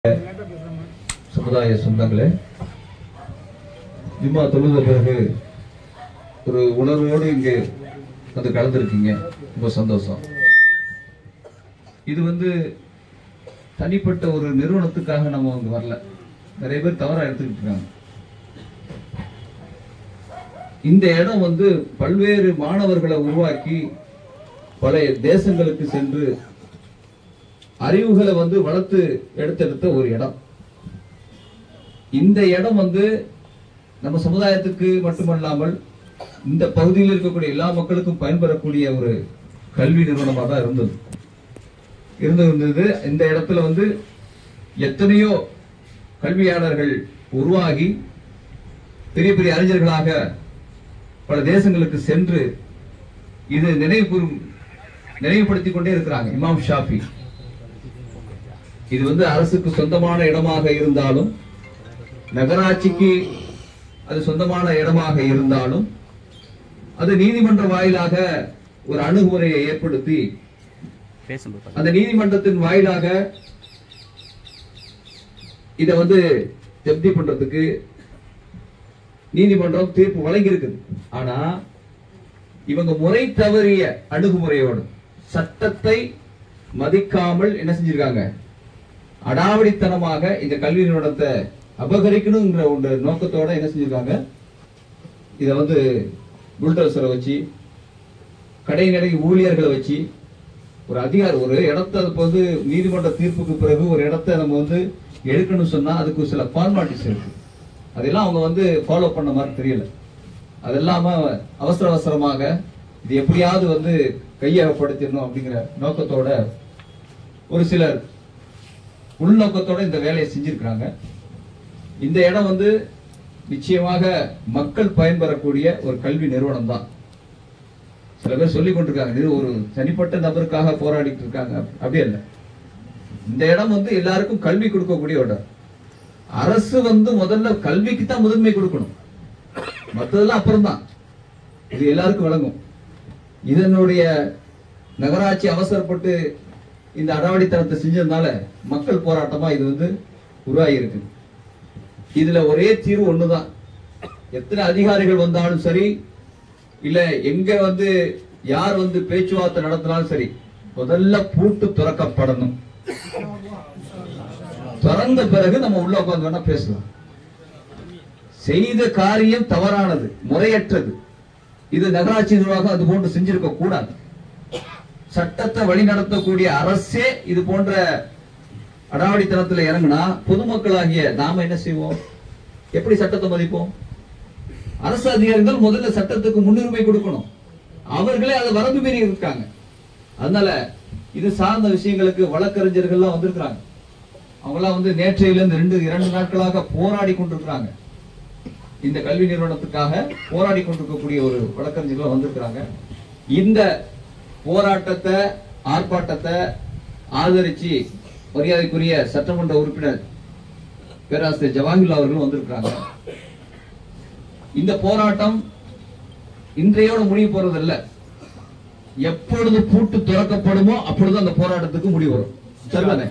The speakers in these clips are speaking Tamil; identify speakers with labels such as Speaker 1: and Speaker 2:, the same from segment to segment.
Speaker 1: சமுதாய சொந்தங்களே ஜும்மா தொழுத பிறகு ஒரு உணர்வோடு இங்கே வந்து கலந்துருக்கீங்க ரொம்ப சந்தோஷம் இது வந்து தனிப்பட்ட ஒரு நிறுவனத்துக்காக நம்ம அங்க வரல நிறைய பேர் தவறா எடுத்துக்கிட்டு இருக்காங்க இந்த இடம் வந்து பல்வேறு மாணவர்களை உருவாக்கி பல தேசங்களுக்கு சென்று அறிவுகளை வந்து வளர்த்து எடுத்தெடுத்த ஒரு இடம் இந்த இடம் வந்து நம்ம சமுதாயத்துக்கு மட்டுமல்லாமல் இந்த பகுதியில் இருக்கக்கூடிய எல்லா மக்களுக்கும் பயன்பெறக்கூடிய ஒரு கல்வி நிறுவனமாக தான் இருந்தது இருந்து இருந்தது இந்த இடத்துல வந்து எத்தனையோ கல்வியாளர்கள் உருவாகி பெரிய பெரிய அறிஞர்களாக பல தேசங்களுக்கு சென்று இது நினைவு கூறும் நினைவுபடுத்திக் கொண்டே இருக்கிறாங்க இமாம் ஷாஃபி இது வந்து அரசுக்கு சொந்தமான இடமாக இருந்தாலும் நகராட்சிக்கு அது சொந்தமான இடமாக இருந்தாலும் அது நீதிமன்ற வாயிலாக ஒரு அணுகுமுறையை ஏற்படுத்தி
Speaker 2: பேசும்போது
Speaker 1: அந்த நீதிமன்றத்தின் வாயிலாக இத வந்து ஜப்தி பண்றதுக்கு நீதிமன்றம் தீர்ப்பு வழங்கி இருக்குது ஆனா இவங்க முறை தவறிய அணுகுமுறையோடு சட்டத்தை மதிக்காமல் என்ன செஞ்சிருக்காங்க அடாவடித்தனமாக இந்த கல்வி நிறுவனத்தை அபகரிக்கணுங்கிற ஒரு நோக்கத்தோட என்ன செஞ்சிருக்காங்க இத வந்து புல்டோசரை வச்சு கடை நடை ஊழியர்களை வச்சு ஒரு அதிகாரி ஒரு இடத்த இப்ப வந்து நீதிமன்ற தீர்ப்புக்கு பிறகு ஒரு இடத்த நம்ம வந்து எடுக்கணும்னு சொன்னா அதுக்கு சில ஃபார்மாலிட்டிஸ் இருக்கு அதெல்லாம் அவங்க வந்து ஃபாலோ பண்ண மாதிரி தெரியல அது இல்லாம அவசர அவசரமாக இது எப்படியாவது வந்து கையகப்படுத்திடணும் அப்படிங்கிற நோக்கத்தோட ஒரு சிலர் உள்நோக்கத்தோட இந்த வேலையை செஞ்சிருக்கிறாங்க இந்த இடம் வந்து நிச்சயமாக மக்கள் பயன்பெறக்கூடிய ஒரு கல்வி நிறுவனம் தான் சில பேர் சொல்லிக் கொண்டிருக்காங்க இது ஒரு தனிப்பட்ட நபருக்காக போராடிட்டு இருக்காங்க அப்படி இல்ல இந்த இடம் வந்து எல்லாருக்கும் கல்வி கொடுக்கக்கூடிய ஒரு இடம் அரசு வந்து முதல்ல கல்விக்கு தான் முதன்மை கொடுக்கணும் மற்றதெல்லாம் அப்புறம் தான் இது எல்லாருக்கும் வழங்கும் இதனுடைய நகராட்சி அவசரப்பட்டு இந்த அடாவடித்தனத்தை செஞ்சதுனால மக்கள் போராட்டமா இது வந்து உருவாகி இருக்கு இதுல ஒரே தீர்வு ஒண்ணுதான் எத்தனை அதிகாரிகள் வந்தாலும் சரி இல்ல எங்க வந்து யார் வந்து பேச்சுவார்த்தை நடத்தினாலும் சரி முதல்ல பூட்டு துறக்கப்படணும் திறந்த பிறகு நம்ம உள்ள உட்கார்ந்து வேணா பேசலாம் செய்த காரியம் தவறானது முறையற்றது இது நகராட்சி நிர்வாகம் அது போன்று செஞ்சிருக்க கூடாது சட்டத்தை வழிநடத்தக்கூடிய அரசே இது போன்ற அடாவடித்தனத்துல இறங்குனா பொதுமக்களாகிய நாம என்ன செய்வோம் எப்படி சட்டத்தை மதிப்போம் அரசு அதிகாரிகள் முதல்ல சட்டத்துக்கு முன்னுரிமை கொடுக்கணும் அவர்களே அதை வரம்பு மீறி இருக்காங்க அதனால இது சார்ந்த விஷயங்களுக்கு வழக்கறிஞர்கள்லாம் வந்திருக்கிறாங்க அவங்கெல்லாம் வந்து நேற்றையில இருந்து ரெண்டு இரண்டு நாட்களாக போராடி கொண்டிருக்கிறாங்க இந்த கல்வி நிறுவனத்துக்காக போராடி கொண்டிருக்கக்கூடிய ஒரு வழக்கறிஞர்கள் வந்திருக்கிறாங்க இந்த போராட்டத்தை ஆர்ப்பாட்டத்தை ஆதரிச்சு மரியாதைக்குரிய சட்டமன்ற உறுப்பினர் பேராசிரியர் ஜவாஹிர்லா அவர்களும் வந்திருக்கிறாங்க இந்த போராட்டம் இன்றையோட முடிவு போறதில்ல எப்பொழுது பூட்டு திறக்கப்படுமோ அப்பொழுது அந்த போராட்டத்துக்கு முடிவு வரும் சரிதானே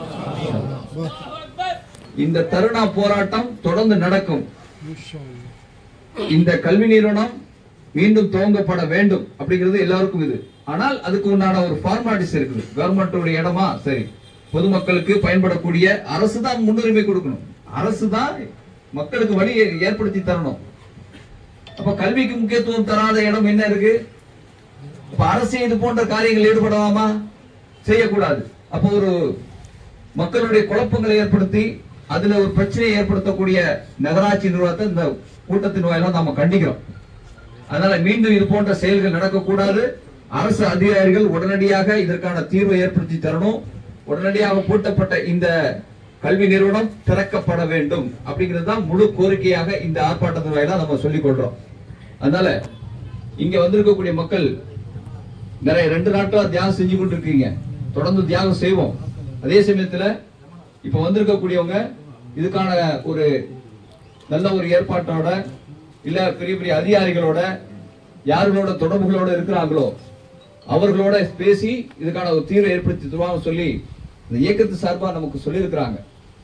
Speaker 1: இந்த தருணா போராட்டம் தொடர்ந்து நடக்கும் இந்த கல்வி நிறுவனம் மீண்டும் துவங்கப்பட வேண்டும் அப்படிங்கிறது எல்லாருக்கும் இது ஆனால் அதுக்கு உண்டான ஒரு ஃபார்மாலிட்டிஸ் இருக்குது கவர்மெண்டோட இடமா சரி பொதுமக்களுக்கு பயன்படக்கூடிய அரசு தான் முன்னுரிமை கொடுக்கணும் அரசு தான் மக்களுக்கு வழியை ஏற்படுத்தி தரணும் அப்ப கல்விக்கு முக்கியத்துவம் தராத இடம் என்ன இருக்கு அப்ப அரசு இது போன்ற காரியங்கள் ஈடுபடலாமா செய்யக்கூடாது அப்போ ஒரு மக்களுடைய குழப்பங்களை ஏற்படுத்தி அதுல ஒரு பிரச்சனையை ஏற்படுத்தக்கூடிய நகராட்சி நிர்வாகத்தை இந்த கூட்டத்தின் வாயிலாக நாம கண்டிக்கிறோம் அதனால மீண்டும் இது போன்ற செயல்கள் நடக்கக்கூடாது அரசு அதிகாரிகள் உடனடியாக இதற்கான தீர்வை ஏற்படுத்தி தரணும் உடனடியாக பூட்டப்பட்ட இந்த கல்வி நிறுவனம் திறக்கப்பட வேண்டும் அப்படிங்கிறது தான் முழு கோரிக்கையாக இந்த ஆர்ப்பாட்டத்தின் வாயிலாக நம்ம சொல்லிக் கொள்றோம் அதனால இங்க வந்திருக்கக்கூடிய மக்கள் நிறைய ரெண்டு நாட்களா தியாகம் செஞ்சு கொண்டு இருக்கீங்க தொடர்ந்து தியாகம் செய்வோம் அதே சமயத்துல இப்ப வந்திருக்கக்கூடியவங்க இதுக்கான ஒரு நல்ல ஒரு ஏற்பாட்டோட இல்ல பெரிய பெரிய அதிகாரிகளோட யார்களோட தொடர்புகளோட இருக்கிறாங்களோ அவர்களோட பேசி இதுக்கான ஒரு தீர்வை ஏற்படுத்தி தருவாங்க சொல்லி இந்த இயக்கத்து சார்பா நமக்கு சொல்லியிருக்கிறாங்க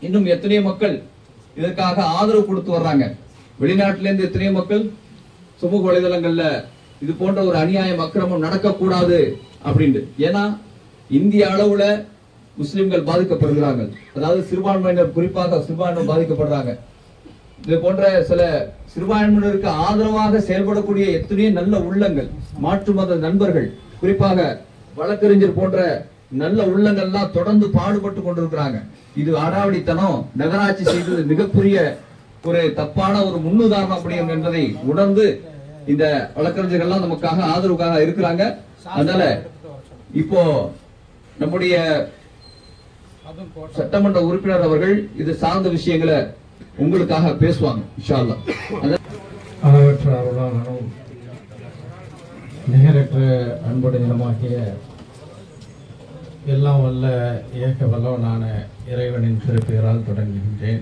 Speaker 1: இன்னும் எத்தனையோ மக்கள் இதற்காக ஆதரவு கொடுத்து வர்றாங்க வெளிநாட்டில இருந்து எத்தனையோ மக்கள் சமூக வலைதளங்கள்ல இது போன்ற ஒரு அநியாயம் அக்கிரமம் நடக்கக்கூடாது அப்படின்ட்டு ஏன்னா இந்திய அளவுல முஸ்லிம்கள் பாதிக்கப்படுகிறாங்க அதாவது சிறுபான்மையினர் குறிப்பாக சிறுபான்மை பாதிக்கப்படுறாங்க இது போன்ற சில சிறுபான்மையினருக்கு ஆதரவாக செயல்படக்கூடிய எத்தனையோ நல்ல உள்ளங்கள் மாற்று மத நண்பர்கள் குறிப்பாக வழக்கறிஞர் போன்ற நல்ல உள்ளங்கள்லாம் தொடர்ந்து பாடுபட்டு கொண்டிருக்கிறாங்க இது அடாவடித்தனம் நகராட்சி செய்தது மிகப்பெரிய ஒரு தப்பான ஒரு முன்னுதாரணம் அப்படி என்பதை உணர்ந்து இந்த வழக்கறிஞர்கள்லாம் நமக்காக ஆதரவுக்காக இருக்கிறாங்க அதனால இப்போ நம்முடைய சட்டமன்ற உறுப்பினர் அவர்கள் இது சார்ந்த விஷயங்களை உங்களுக்காக பேசுவாங்க இன்ஷா அல்லாஹ். அத-
Speaker 3: அளவற்ற அருளாளனும் நிகரற்ற அன்புடையனுமாகிய எல்லாம் வல்ல ஏக வல்லவனான இறைவனின் திருப்பெயரால் தொடங்குகின்றேன்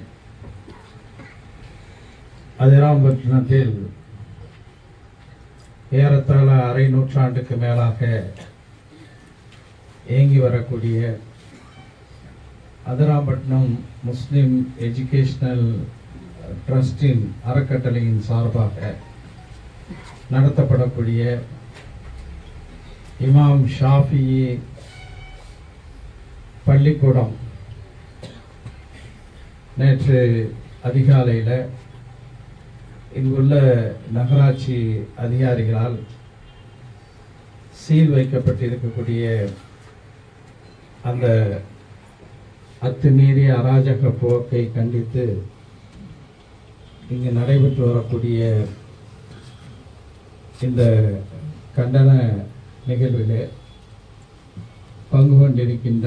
Speaker 3: அதிராம்பட்டினத்தில் ஏறத்தாழ அரை நூற்றாண்டுக்கு மேலாக இயங்கி வரக்கூடிய அதிராம்பட்டினம் முஸ்லிம் எஜுகேஷனல் ட்ரஸ்டின் அறக்கட்டளையின் சார்பாக நடத்தப்படக்கூடிய இமாம் ஷாஃபி பள்ளிக்கூடம் நேற்று அதிகாலையில் இங்குள்ள நகராட்சி அதிகாரிகளால் சீல் வைக்கப்பட்டிருக்கக்கூடிய அந்த அத்துமீறிய அராஜக போக்கை கண்டித்து இங்கு நடைபெற்று வரக்கூடிய இந்த கண்டன நிகழ்விலே பங்கு கொண்டிருக்கின்ற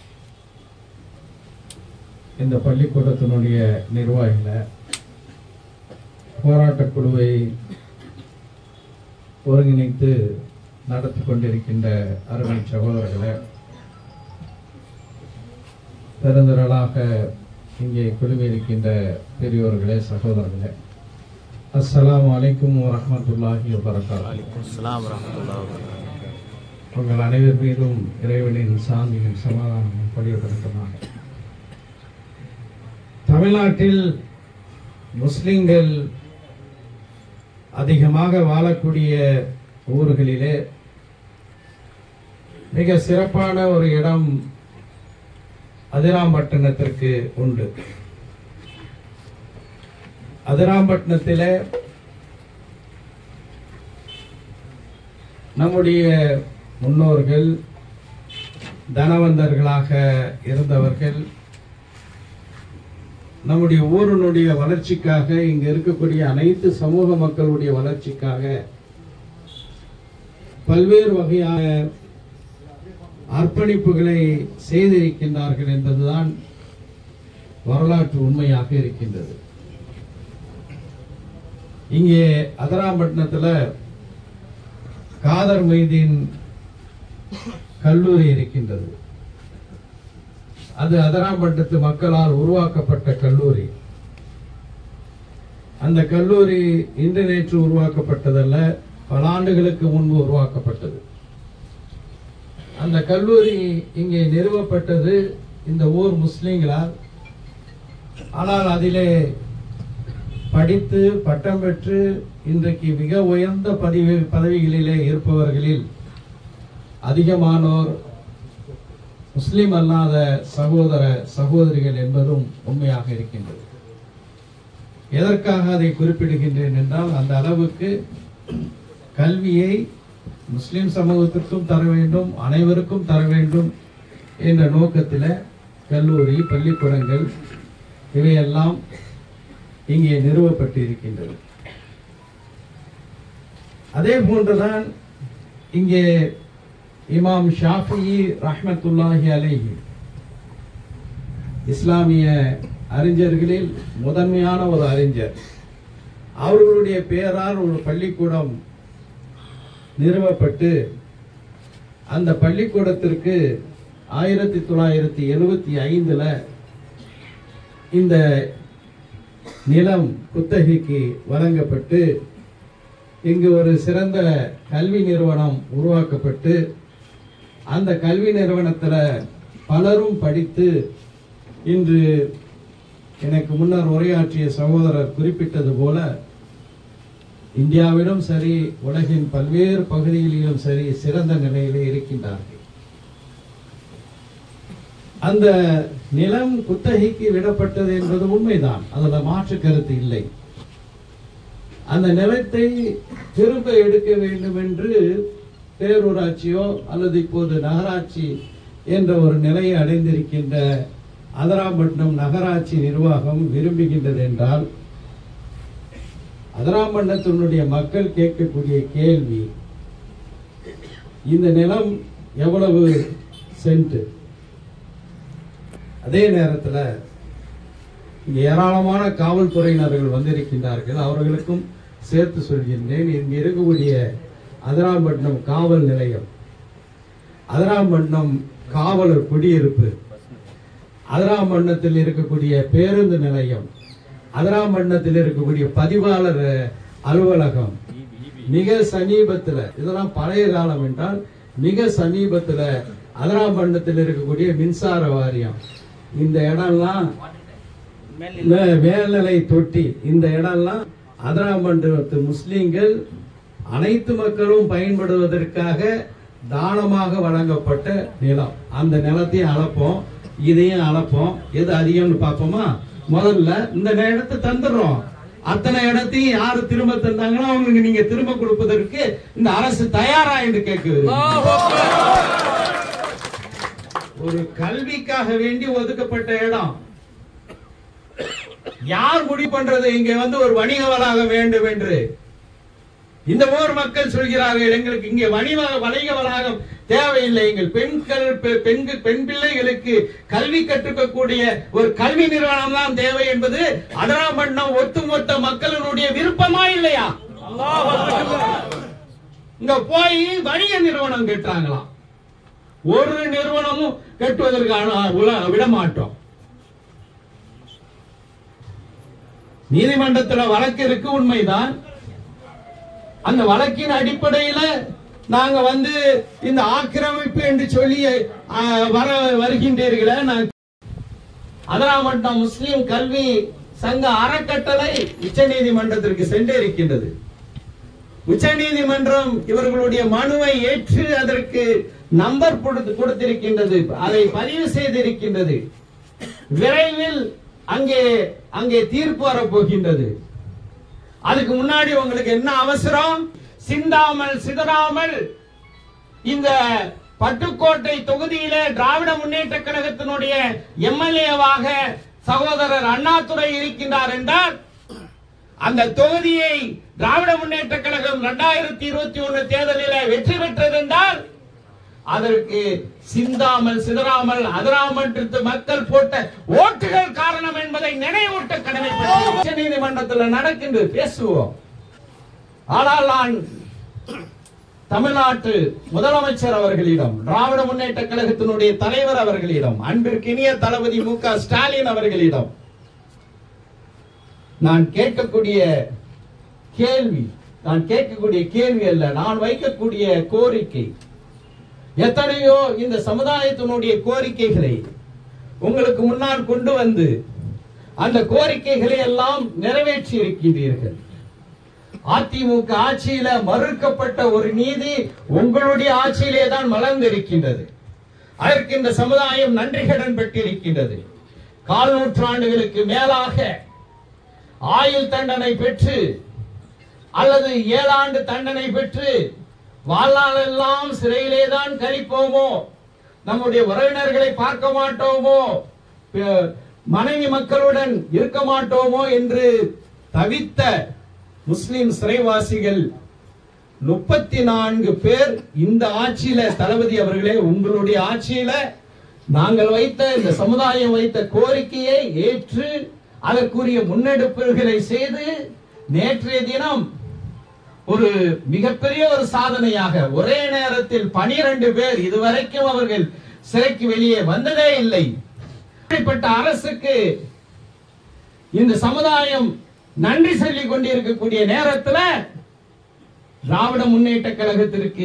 Speaker 3: இந்த பள்ளிக்கூடத்தினுடைய நிர்வாகிகளை போராட்டக் குழுவை ஒருங்கிணைத்து நடத்தி கொண்டிருக்கின்ற அருமை சகோதரர்களை பெருந்திரளாக இங்கே குழுமியிருக்கின்ற பெரியோர்களே சகோதரர்களே அஸ்ஸலாமு அலைக்கும் வரஹ்மத்துல்லாஹி வபரகாத்துஹு
Speaker 2: அஸ்ஸலாம் வரஹ்மத்துல்லாஹி வபரகாத்துஹு
Speaker 3: உங்கள் அனைவர் மீதும் இறைவனின் சாந்தியும் சமாதானமும் படியப்படுத்தமாக தமிழ்நாட்டில் முஸ்லிம்கள் அதிகமாக வாழக்கூடிய ஊர்களிலே மிக சிறப்பான ஒரு இடம் அதிராம்பட்டினத்திற்கு உண்டு அதிராம்பட்டினத்திலே நம்முடைய முன்னோர்கள் தனவந்தர்களாக இருந்தவர்கள் நம்முடைய ஊரினுடைய வளர்ச்சிக்காக இங்க இருக்கக்கூடிய அனைத்து சமூக மக்களுடைய வளர்ச்சிக்காக பல்வேறு வகையான அர்ப்பணிப்புகளை செய்திருக்கின்றார்கள் என்பதுதான் வரலாற்று உண்மையாக இருக்கின்றது இங்கே அதராம்பட்டினத்துல காதர் மைதீன் கல்லூரி இருக்கின்றது அது அதராம்பட்டத்து மக்களால் உருவாக்கப்பட்ட கல்லூரி அந்த கல்லூரி இன்று நேற்று உருவாக்கப்பட்டதல்ல பல ஆண்டுகளுக்கு முன்பு உருவாக்கப்பட்டது அந்த கல்லூரி இங்கே நிறுவப்பட்டது இந்த ஊர் முஸ்லிம்களால் ஆனால் அதிலே படித்து பட்டம் பெற்று இன்றைக்கு மிக உயர்ந்த பதவி பதவிகளிலே இருப்பவர்களில் அதிகமானோர் முஸ்லிம் அல்லாத சகோதர சகோதரிகள் என்பதும் உண்மையாக இருக்கின்றது எதற்காக அதை குறிப்பிடுகின்றேன் என்றால் அந்த அளவுக்கு கல்வியை முஸ்லிம் சமூகத்திற்கும் தர வேண்டும் அனைவருக்கும் தர வேண்டும் என்ற நோக்கத்தில் கல்லூரி பள்ளிக்கூடங்கள் இவையெல்லாம் இங்கே நிறுவப்பட்டு இருக்கின்றது அதே போன்றுதான் இங்கே இமாம் ஷாஃபி ரஹ்மத்துல்லாஹி அலைஹி இஸ்லாமிய அறிஞர்களில் முதன்மையான ஒரு அறிஞர் அவர்களுடைய பெயரால் ஒரு பள்ளிக்கூடம் நிறுவப்பட்டு அந்த பள்ளிக்கூடத்திற்கு ஆயிரத்தி தொள்ளாயிரத்தி எழுபத்தி ஐந்துல இந்த நிலம் குத்தகைக்கு வழங்கப்பட்டு இங்கு ஒரு சிறந்த கல்வி நிறுவனம் உருவாக்கப்பட்டு அந்த கல்வி நிறுவனத்தில் பலரும் படித்து இன்று எனக்கு முன்னர் உரையாற்றிய சகோதரர் குறிப்பிட்டது போல இந்தியாவிலும் சரி உலகின் பல்வேறு பகுதிகளிலும் சரி சிறந்த நிலையிலே இருக்கின்றார்கள் அந்த நிலம் குத்தகைக்கு விடப்பட்டது என்பது உண்மைதான் அதுல மாற்று கருத்து இல்லை அந்த நிலத்தை திரும்ப எடுக்க வேண்டும் என்று பேரூராட்சியோ அல்லது இப்போது நகராட்சி என்ற ஒரு நிலையை அடைந்திருக்கின்ற அதராம்பட்டினம் நகராட்சி நிர்வாகம் விரும்புகின்றது என்றால் அதராம்பட்டினத்தினுடைய மக்கள் கேட்கக்கூடிய கேள்வி இந்த நிலம் எவ்வளவு சென்ட் அதே நேரத்தில் இங்க ஏராளமான காவல்துறையினர்கள் வந்திருக்கின்றார்கள் அவர்களுக்கும் சேர்த்து சொல்கின்றேன் இங்க இருக்கக்கூடிய அதிராம்பட்டினம் காவல் நிலையம் அதிராம்பட்டினம் காவலர் குடியிருப்பு அதிராம்பட்டினத்தில் இருக்கக்கூடிய பேருந்து நிலையம் அதிராம்பட்டினத்தில் இருக்கக்கூடிய பதிவாளர் அலுவலகம் மிக சமீபத்துல இதெல்லாம் பழைய காலம் என்றால் மிக சமீபத்துல அதிராம்பட்டினத்தில் இருக்கக்கூடிய மின்சார வாரியம் இந்த இடம்லாம் இல்ல, மேல்நிலை தொட்டி இந்த இடம்லாம் அதிராமண்டலத்து முஸ்லிம்கள் அனைத்து மக்களும் பயன்படுவதற்காக தானமாக வழங்கப்பட்ட நிலம் அந்த நிலத்தையும் அளப்போம் இதையும் அளப்போம் எது அதிகம்னு பார்ப்போமா முதல்ல இந்த இடத்தை தந்துடுறோம் அத்தனை இடத்தையும் யாரு திரும்ப தந்தாங்களோ அவங்களுக்கு நீங்க திரும்ப கொடுப்பதற்கு இந்த அரசு தயாரா என்று கேட்குது ஒரு கல்விக்காக வேண்டி ஒதுக்கப்பட்ட இடம் யார் முடிவு பண்றது இங்க வந்து ஒரு வணிக வளாகம் வேண்டும் என்று இந்த ஊர் மக்கள் சொல்கிறார்கள் எங்களுக்கு இங்கே வணிக வணிக வளாகம் தேவையில்லை எங்கள் பெண்கள் பெ- பெண்கள் பெண் பிள்ளைகளுக்கு கல்வி கற்றுக்கக்கூடிய ஒரு கல்வி நிறுவனம் தான் தேவை என்பது அதராமண்ணம் ஒட்டுமொத்த மக்களினுடைய விருப்பமா இல்லையா இங்க போய் வணிக நிறுவனம் கட்டுறாங்களாம் ஒரு நிறுவனமும் கட்டுவதற்கான உல- விட மாட்டோம் நீதிமன்றத்துல வழக்கு இருக்கு உண்மைதான் அந்த வழக்கின் அடிப்படையில நாங்க வந்து இந்த ஆக்கிரமிப்பு என்று சொல்லி ஆ, வர வருகின்றீர்களே நான் அதராமட்டம் முஸ்லிம் கல்வி சங்க அறக்கட்டளை உச்ச நீதிமன்றத்திற்கு சென்று இருக்கின்றது உச்ச நீதிமன்றம் இவர்களுடைய மனுவை ஏற்று அதற்கு நம்பர் கொடுத்து- கொடுத்திருக்கின்றது அதை பதிவு செய்திருக்கின்றது விரைவில் அங்கே அங்கே தீர்ப்பு வரப்போகின்றது அதுக்கு முன்னாடி உங்களுக்கு என்ன அவசரம் சிந்தாமல் சிதறாமல் இந்த பட்டுக்கோட்டை தொகுதியில திராவிட முன்னேற்ற கழகத்தினுடைய எம்எல்ஏவாக சகோதரர் அண்ணாதுரை இருக்கின்றார் என்றால் அந்த தொகுதியை திராவிட முன்னேற்ற கழகம் இரண்டாயிரத்தி இருபத்தி ஒன்னு தேர்தலில் வெற்றி பெற்றது என்றால் அதற்கு சிந்தாமல் சிதறாமல் அதிராமன்றத்து மக்கள் போட்ட ஓட்டுகள் காரணம் என்பதை நினைவூட்ட கடமைப்பட்டு உச்ச நீதிமன்றத்தில் நடக்கின்றது பேசுவோம் ஆனால் நான் தமிழ்நாட்டு முதலமைச்சர் அவர்களிடம் திராவிட முன்னேற்ற கழகத்தினுடைய தலைவர் அவர்களிடம் அன்பிற்கினிய தளபதி மு க ஸ்டாலின் அவர்களிடம் நான் கேட்கக்கூடிய கேள்வி நான் கேட்கக்கூடிய கேள்வி அல்ல நான் வைக்கக்கூடிய கோரிக்கை எத்தனையோ இந்த சமுதாயத்தினுடைய கோரிக்கைகளை உங்களுக்கு முன்னால் கொண்டு வந்து அந்த கோரிக்கைகளை எல்லாம் நிறைவேற்றி இருக்கின்றீர்கள் அதிமுக ஆட்சியில மறுக்கப்பட்ட ஒரு நீதி உங்களுடைய ஆட்சியிலே தான் மலர்ந்திருக்கின்றது அதற்கு இந்த சமுதாயம் நன்றி கடன் பெற்றிருக்கின்றது கால் நூற்றாண்டுகளுக்கு மேலாக ஆயுள் தண்டனை பெற்று அல்லது ஏழாண்டு தண்டனை பெற்று வாழ்நாளெல்லாம் சிறையிலே தான் கழிப்போமோ நம்முடைய உறவினர்களை பார்க்க மாட்டோமோ ப- மனைவி மக்களுடன் இருக்க மாட்டோமோ என்று தவித்த முஸ்லிம் சிறைவாசிகள் முப்பத்தி நான்கு பேர் இந்த ஆட்சியில தளபதி அவர்களே உங்களுடைய ஆட்சியில நாங்கள் வைத்த இந்த சமுதாயம் வைத்த கோரிக்கையை ஏற்று அதற்குரிய முன்னெடுப்புகளை செய்து நேற்றைய தினம் ஒரு மிகப்பெரிய ஒரு சாதனையாக ஒரே நேரத்தில் பனிரெண்டு பேர் இதுவரைக்கும் அவர்கள் சிறைக்கு வெளியே வந்ததே இல்லை இப்படிப்பட்ட அரசுக்கு இந்த சமுதாயம் நன்றி சொல்லிக் கொண்டிருக்கக்கூடிய நேரத்துல திராவிட முன்னேற்ற கழகத்திற்கு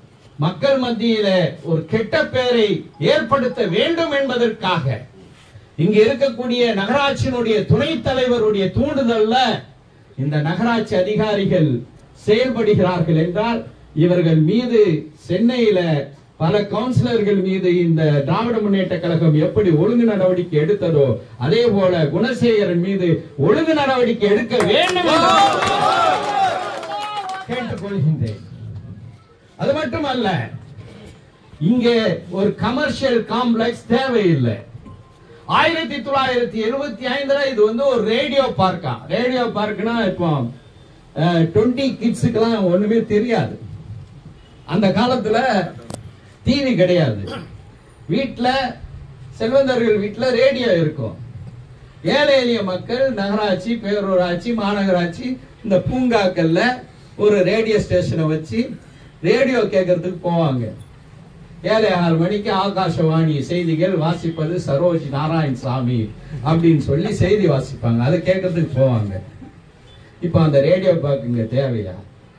Speaker 3: மக்கள் மத்தியில ஒரு கெட்ட பெயரை ஏற்படுத்த வேண்டும் என்பதற்காக இங்க இருக்கக்கூடிய நகராட்சியினுடைய துணைத் தலைவருடைய தூண்டுதல்ல இந்த நகராட்சி அதிகாரிகள் செயல்படுகிறார்கள் என்றால் இவர்கள் மீது சென்னையில பல கவுன்சிலர்கள் மீது இந்த திராவிட முன்னேற்ற கழகம் எப்படி ஒழுங்கு நடவடிக்கை எடுத்ததோ அதே போல குணசேகரன் மீது ஒழுங்கு நடவடிக்கை எடுக்க வேண்டும் என்று கேட்டுக்கொள்கின்றேன் அது மட்டுமல்ல இங்கே ஒரு கமர்ஷியல் காம்ப்ளெக்ஸ் தேவையில்லை ஆயிரத்தி தொள்ளாயிரத்தி எழுபத்தி ஐந்துல இது வந்து ஒரு ரேடியோ பார்க்கா ரேடியோ பார்க்னா இப்போ டுவெண்ட்டி கிட்ஸுக்கெல்லாம் ஒண்ணுமே தெரியாது அந்த காலத்துல டிவி கிடையாது வீட்ல செல்வந்தர்கள் வீட்ல ரேடியோ இருக்கும் ஏழை எளிய மக்கள் நகராட்சி பேரூராட்சி மாநகராட்சி இந்த பூங்காக்கள்ல ஒரு ரேடியோ ஸ்டேஷனை வச்சு ரேடியோ கேட்கறதுக்கு போவாங்க ஏழை ஆறு மணிக்கு ஆகாசவாணி செய்திகள் வாசிப்பது சரோஜ் நாராயணசாமி அப்படின்னு சொல்லி செய்தி வாசிப்பாங்க அதை கேட்கறதுக்கு போவாங்க இப்ப அந்த ரேடியோ பாக்குங்க தேவையா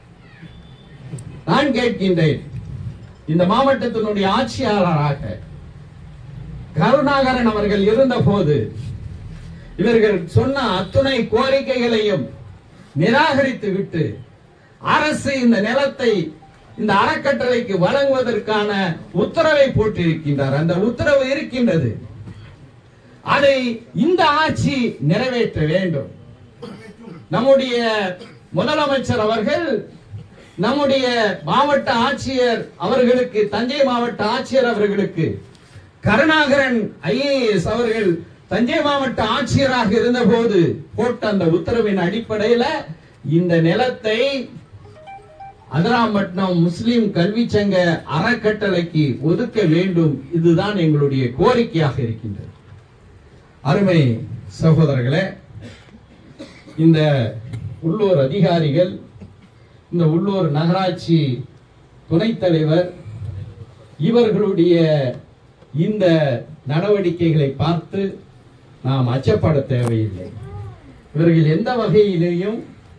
Speaker 3: நான் கேட்கின்றேன் இந்த மாவட்டத்தினுடைய ஆட்சியாளராக கருணாகரன் அவர்கள் இருந்த போது இவர்கள் சொன்ன அத்துணை கோரிக்கைகளையும் நிராகரித்து விட்டு அரசு இந்த நிலத்தை இந்த அறக்கட்டளைக்கு வழங்குவதற்கான உத்தரவை போட்டிருக்கின்றார் அந்த உத்தரவு இருக்கின்றது அதை இந்த ஆட்சி நிறைவேற்ற வேண்டும் நம்முடைய முதலமைச்சர் அவர்கள் நம்முடைய மாவட்ட ஆட்சியர் அவர்களுக்கு தஞ்சை மாவட்ட ஆட்சியர் அவர்களுக்கு கருணாகரன் ஐஏஎஸ் அவர்கள் தஞ்சை மாவட்ட ஆட்சியராக இருந்தபோது போட்ட அந்த உத்தரவின் அடிப்படையில இந்த நிலத்தை அதிராம்பட்டினம் முஸ்லிம் கல்வி சங்க அறக்கட்டளைக்கு ஒதுக்க வேண்டும் இதுதான் எங்களுடைய கோரிக்கையாக இருக்கின்றது அருமை சகோதரர்களே இந்த உள்ளூர் அதிகாரிகள் இந்த உள்ளூர் நகராட்சி துணைத் தலைவர் இவர்களுடைய இந்த நடவடிக்கைகளை பார்த்து நாம் அச்சப்பட தேவையில்லை இவர்கள் எந்த வகையிலேயும்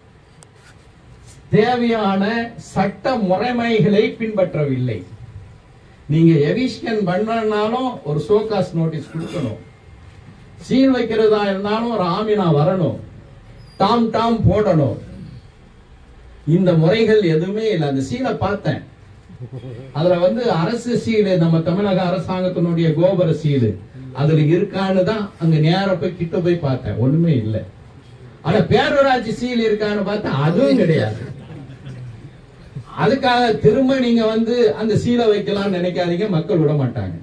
Speaker 3: தேவையான சட்ட முறைமைகளை பின்பற்றவில்லை நீங்க எவிஷன் பண்ணனாலும் ஒரு சோகாஸ் நோட்டீஸ் கொடுக்கணும் சீல் வைக்கிறதா இருந்தாலும் ஒரு ஆமினா வரணும் டாம் டாம் போடணும் இந்த முறைகள் எதுவுமே இல்லை அந்த சீலை பார்த்தேன் அதுல வந்து அரசு சீலு நம்ம தமிழக அரசாங்கத்தினுடைய கோபுர சீலு அதுல இருக்கான்னு தான் அங்க நேர போய் கிட்ட போய் பார்த்தேன் ஒண்ணுமே இல்லை ஆனா பேரூராட்சி சீல் இருக்கான்னு பார்த்தா அதுவும் கிடையாது அதுக்காக திரும்ப நீங்க வந்து அந்த சீலை வைக்கலாம்னு நினைக்காதீங்க மக்கள் விட மாட்டாங்க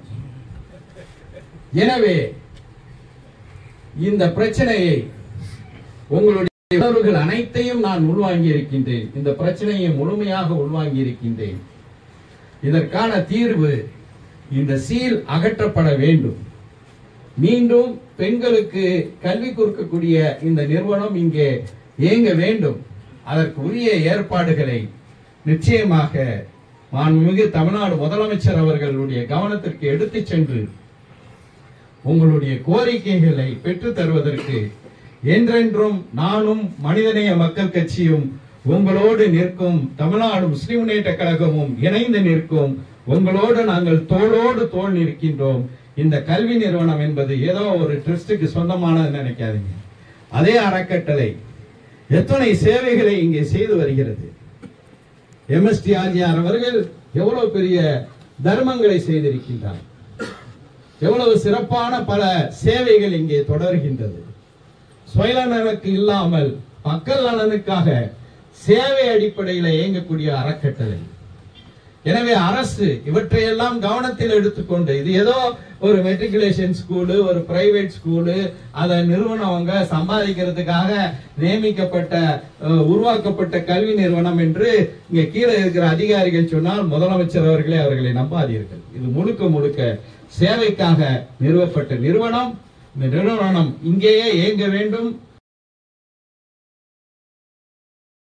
Speaker 3: எனவே இந்த பிரச்சனையை உங்களுடைய உணர்வுகள் அனைத்தையும் நான் உள்வாங்கி இருக்கின்றேன் இந்த பிரச்சனையை முழுமையாக உள்வாங்கி இருக்கின்றேன் இதற்கான தீர்வு இந்த சீல் அகற்றப்பட வேண்டும் மீண்டும் பெண்களுக்கு கல்வி கொடுக்கக்கூடிய இந்த நிறுவனம் இங்கே இயங்க வேண்டும் அதற்கு உரிய ஏற்பாடுகளை நிச்சயமாக மாண்புமிகு தமிழ்நாடு முதலமைச்சர் அவர்களுடைய கவனத்திற்கு எடுத்துச் சென்று உங்களுடைய கோரிக்கைகளை பெற்றுத் தருவதற்கு என்றென்றும் நானும் மனிதநேய மக்கள் கட்சியும் உங்களோடு நிற்கும் தமிழ்நாடு முஸ்லிம் முன்னேற்ற கழகமும் இணைந்து நிற்கும் உங்களோடு நாங்கள் தோளோடு தோள் நிற்கின்றோம் இந்த கல்வி நிறுவனம் என்பது ஏதோ ஒரு ட்ரஸ்டுக்கு சொந்தமானது நினைக்காதீங்க அதே அறக்கட்டளை எத்தனை சேவைகளை இங்கே செய்து வருகிறது எம்எஸ்டி ஆர்ஜிஆர் அவர்கள் எவ்வளவு பெரிய தர்மங்களை செய்திருக்கின்றார் எவ்வளவு சிறப்பான பல சேவைகள் இங்கே தொடர்கின்றது சுயநலனுக்கு இல்லாமல் மக்கள் நலனுக்காக சேவை அடிப்படையில் இயங்கக்கூடிய அறக்கட்டளை எனவே அரசு இவற்றையெல்லாம் கவனத்தில் எடுத்துக்கொண்டு இது ஏதோ ஒரு மெட்ரிகுலேஷன் ஸ்கூலு ஒரு பிரைவேட் ஸ்கூலு அதை நிறுவனவங்க சம்பாதிக்கிறதுக்காக நியமிக்கப்பட்ட அஹ், உருவாக்கப்பட்ட கல்வி நிறுவனம் என்று இங்க கீழே இருக்கிற அதிகாரிகள் சொன்னால் முதலமைச்சர் அவர்களே அவர்களை நம்பாதீர்கள் இது முழுக்க முழுக்க சேவைக்காக நிறுவப்பட்ட நிறுவனம் இந்த நிறுவனம் இங்கேயே இயங்க வேண்டும்